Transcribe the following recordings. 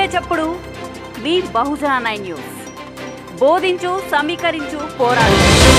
చప్పుడు మీ బహుజన nine news బోధించు సమీకరించు పోరాడు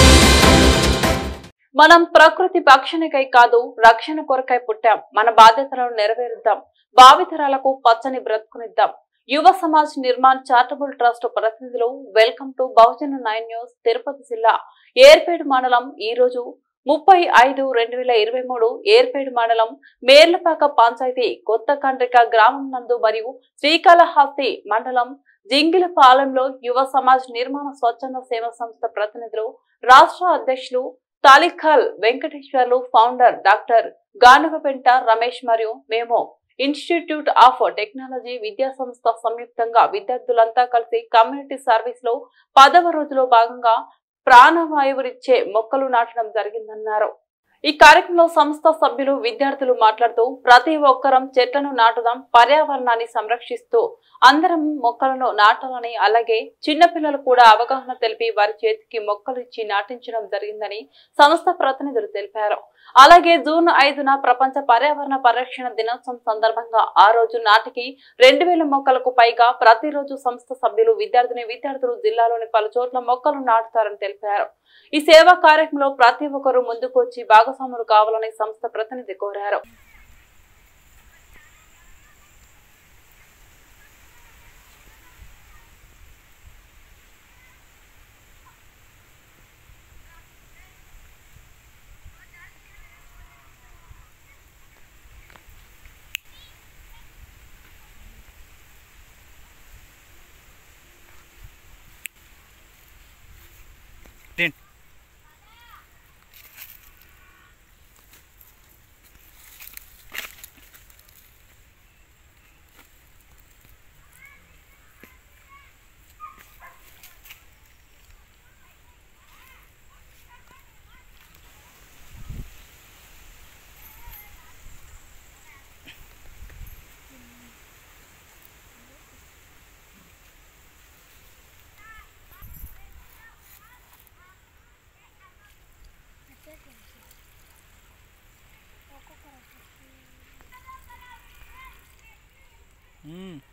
మనం ప్రకృతి భక్షణకై కాదు రక్షణ కొరకై పుట్టాం మన బాధ్యతలను నెరవేరుద్దాం భావితరాలకు పచ్చని బ్రతుకునిద్దాం యువ సమాజ్ నిర్మాణ్ చారిటబుల్ ట్రస్ట్ ప్రతినిధులు welcome to Bahujana nine news Tirupati జిల్లా ఏర్పేడు మండలం ఈ రోజు ముప్పై ఐదు రెండు వేల ఇరవై మూడు ఏర్పేడు మండలం మేర్లపాక పంచాయతీ కొత్త కండ్రిక గ్రామం నందు మరియు శ్రీకాళహస్తి మండలం జింగిలపాలెంలో యువ సమాజ్ నిర్మాణ స్వచ్ఛంద సేవా సంస్థ ప్రతినిధులు రాష్ట్ర అధ్యక్షులు తాలిఖల్ వెంకటేశ్వర్లు ఫౌండర్ డాక్టర్ గానుగపెంట రమేష్ మరియు మేము ఇన్స్టిట్యూట్ ఆఫ్ టెక్నాలజీ విద్యా సంస్థ సంయుక్తంగా విద్యార్థులంతా కలిసి కమ్యూనిటీ సర్వీస్ లో పదవ రోజులో భాగంగా ప్రాణవాయువునిచ్చే మొక్కలు నాటడం జరిగిందన్నారు ఈ కార్యక్రమంలో సంస్థ సభ్యులు విద్యార్థులు మాట్లాడుతూ ప్రతి ఒక్కరం చెట్లను నాటుదాం పర్యావరణాన్ని సంరక్షిస్తూ అందరం మొక్కలను నాటాలని అలాగే చిన్నపిల్లలు కూడా అవగాహన తెలిపి వారి చేతికి మొక్కలు ఇచ్చి నాటించడం జరిగిందని సంస్థ ప్రతినిధులు తెలిపారు అలాగే జూన్ ఐదున ప్రపంచ పర్యావరణ పరిరక్షణ దినోత్సవం సందర్భంగా ఆ రోజు నాటికి రెండు వేల మొక్కలకు పైగా ప్రతిరోజు సంస్థ సభ్యులు విద్యార్థిని విద్యార్థులు జిల్లాలోని పలు చోట్ల మొక్కలు నాటుతారని తెలిపారు ఈ సేవా కార్యక్రమంలో ప్రతి ఒక్కరూ ముందుకు వచ్చి భాగస్వాములు కావాలని సంస్థ ప్రతినిధి కోరారు టెన్ మ్మ్.